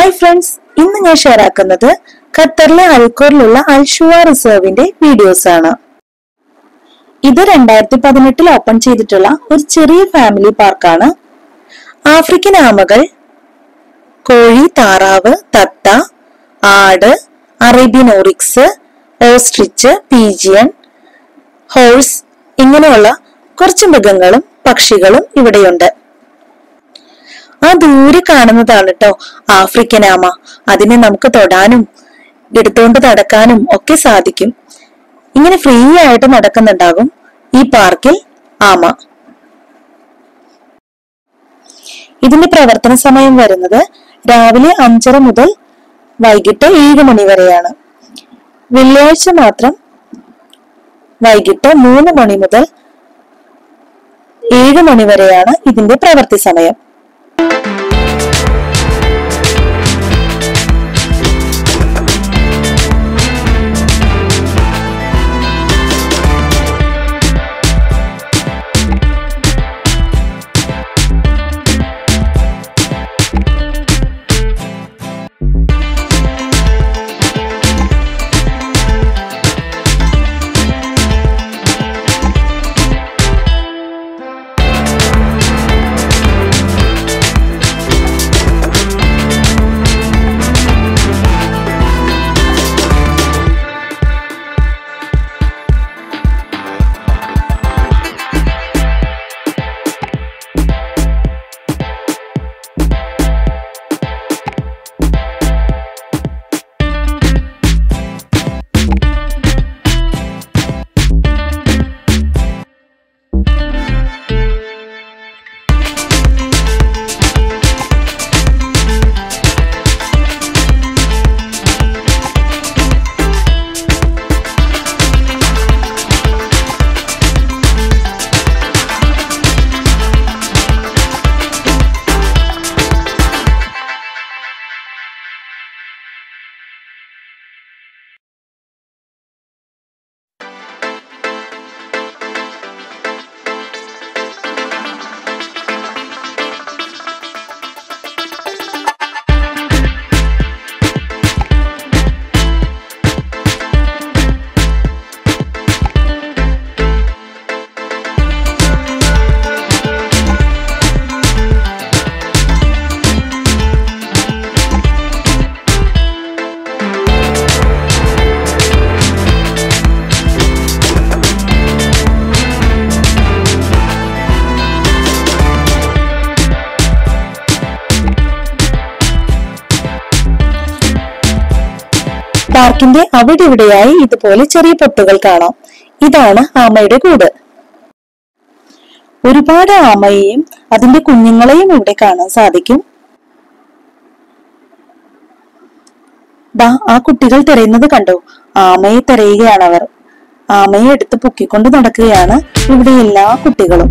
hi friends ഇന്ന് ഞാൻ share ആക്കുന്നത് ഖത്തറിലെ അൽക്കോറിലുള്ള അൽഷുവ റിസർവിന്റെ വീഡിയോസ് ആണ് ഇത് രണ്ടായിരത്തി പതിനെട്ടിൽ ഓപ്പൺ ചെയ്തിട്ടുള്ള ഒരു ചെറിയ ഫാമിലി പാർക്കാണ് ആഫ്രിക്കൻ ആമകൾ കോഴി താറാവ് തത്ത ആട് Arabian oryx ostrich pigeon horse ഇങ്ങനെയുള്ള കുറച്ച് മൃഗങ്ങളും പക്ഷികളും ഇവിടെയുണ്ട് ആ ദൂരെ കാണുന്നതാണ് കേട്ടോ ആഫ്രിക്കൻ ആമ അതിനെ നമുക്ക് തൊടാനും എടുത്തുകൊണ്ട് നടക്കാനും ഒക്കെ സാധിക്കും ഇങ്ങനെ ഫ്രീ ആയിട്ട് നടക്കുന്നുണ്ടാകും ഈ പാർക്കിൽ ആമ ഇതിന്റെ പ്രവർത്തന സമയം വരുന്നത് രാവിലെ അഞ്ചര മുതൽ വൈകിട്ട് ഏഴ് മണി വരെയാണ് വെള്ളിയാഴ്ച മാത്രം വൈകിട്ട് മൂന്ന് മണി മുതൽ ഏഴ് മണി വരെയാണ് ഇതിന്റെ പ്രവൃത്തി സമയം പാർക്കിന്റെ അവിടെ ഇവിടെയായി ഇതുപോലെ ചെറിയ പൊട്ടുകൾ കാണാം ഇതാണ് ആമയുടെ കൂട് ഒരുപാട് ആമയെയും അതിന്റെ കുഞ്ഞുങ്ങളെയും ഇവിടെ കാണാൻ സാധിക്കും ദാ ആ കുട്ടികൾ തിരയുന്നത് കണ്ടോ ആമയെ തിരയുകയാണ് അവർ ആമയെ എടുത്ത് പൊക്കിക്കൊണ്ട് നടക്കുകയാണ് ഇവിടെ എല്ലാ കുട്ടികളും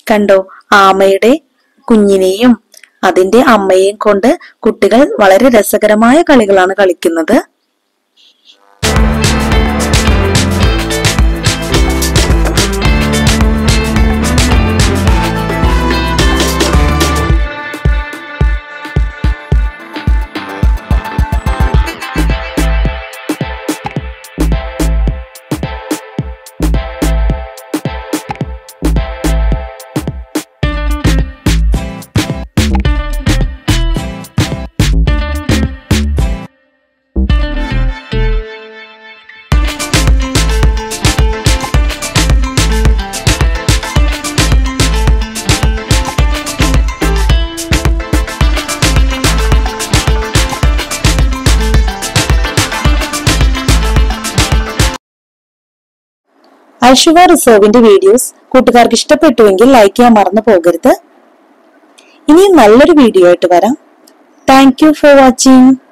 കണ്ടോ ആമയുടെ കുഞ്ഞിനെയും അതിന്റെ അമ്മയെയും കൊണ്ട് കുട്ടികൾ വളരെ രസകരമായ കളികളാണ് കളിക്കുന്നത് ഐഷുവ റിസർവിന്റെ വീഡിയോസ് കൂട്ടുകാർക്ക് ഇഷ്ടപ്പെട്ടുവെങ്കിൽ ലൈക്ക് ചെയ്യാൻ മറന്നു പോകരുത് ഇനിയും നല്ലൊരു വീഡിയോ ആയിട്ട് വരാം താങ്ക് യു ഫോർ വാച്ചിങ്